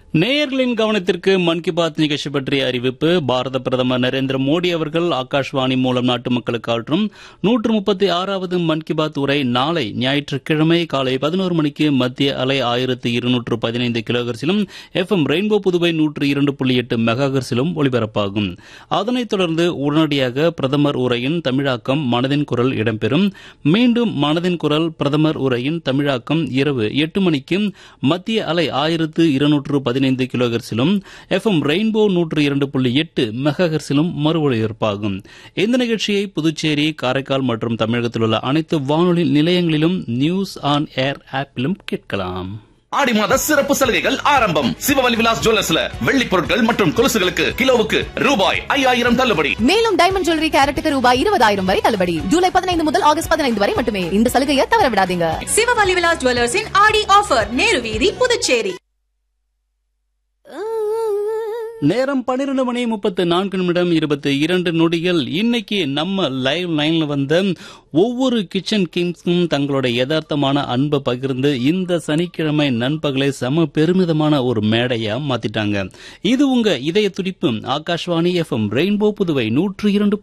நேயர்களின் கவனத்திற்கு மன் கி பாத் நிகழ்ச்சி பற்றிய அறிவிப்பு பாரத பிரதமர் நரேந்திர மோடி அவர்கள் ஆகாஷ்வாணி மூலம் நாட்டு மக்களுக்கு ஆற்றும் நூற்று முப்பத்தி ஆறாவது மன் கி பாத் உரை நாளை ஞாயிற்றுக்கிழமை காலை பதினோரு மணிக்கு மத்திய அலை ஆயிரத்து இருநூற்று பதினைந்து கிலோகர்ஸிலும் எஃப் எம் ரெயின்போ புதுவை நூற்று இரண்டு புள்ளி எட்டு மெகாகர்ஸிலும் ஒலிபரப்பாகும் அதனைத் தொடர்ந்து உடனடியாக பிரதமர் உரையின் தமிழாக்கம் மனதின் குரல் இடம்பெறும் மீண்டும் மனதின் குரல் பிரதமர் உரையின் தமிழாக்கம் இரவு எட்டு மணிக்கு மத்திய அலை ஆயிரத்து இருநூற்று பதினைந்து கிலோகர்ஸிலும் எஃப்எம் ரெயின்போ நூற்று இரண்டு புள்ளி எட்டு மெகாகர்ஸிலும் மறு ஒலிபரப்பாகும் இந்த நிகழ்ச்சியை புதுச்சேரி காரைக்கால் மற்றும் தமிழகத்தில் உள்ள அனைத்து வானொலி நிலையங்களிலும் நியூஸ் ஆன் ஏர் ஆப்பிலும் கேட்கலாம் ஆடி மாத சிறப்பு சலுகைகள் ஆரம்பம் சிவவலி விலாஸ் ஜுவல்லர்ஸ்ல வெள்ளி பொருட்கள் மற்றும் கொலுசுகளுக்கு கிலோவுக்கு ரூபாய் ஐயாயிரம் தள்ளுபடி மேலும் டைமண்ட் ஜுவல்லரி கேரட்டுக்கு ரூபாய் இருபதாயிரம் வரை தள்ளுபடி ஜூலை பதினைந்து முதல் ஆகஸ்ட் பதினைந்து வரை மட்டுமே இந்த சலுகையை தவற விடாதீங்க சிவவலி விலாஸ் ஜுவல்லர்ஸின் ஆடி ஆஃபர் நேரு வீதி புதுச்சேரி நேரம் பன்னிரண்டு மணி முப்பத்து நான்கு நிமிடம் இருபத்தி இரண்டு நொடிகள் இன்னைக்கு நம்ம லைவ் லைன்ல வந்த ஒவ்வொரு கிச்சன் கிங்ஸ்க்கும் தங்களோட யதார்த்தமான அன்பை பகிர்ந்து இந்த சனிக்கிழமை நண்பகலை செம பெருமிதமான ஒரு மேடையா மாத்திட்டாங்க இது உங்க இதய துடிப்பு ஆகாஷ்வாணி எஃப்எம் ரெயின்போ புதுவை நூற்று இரண்டு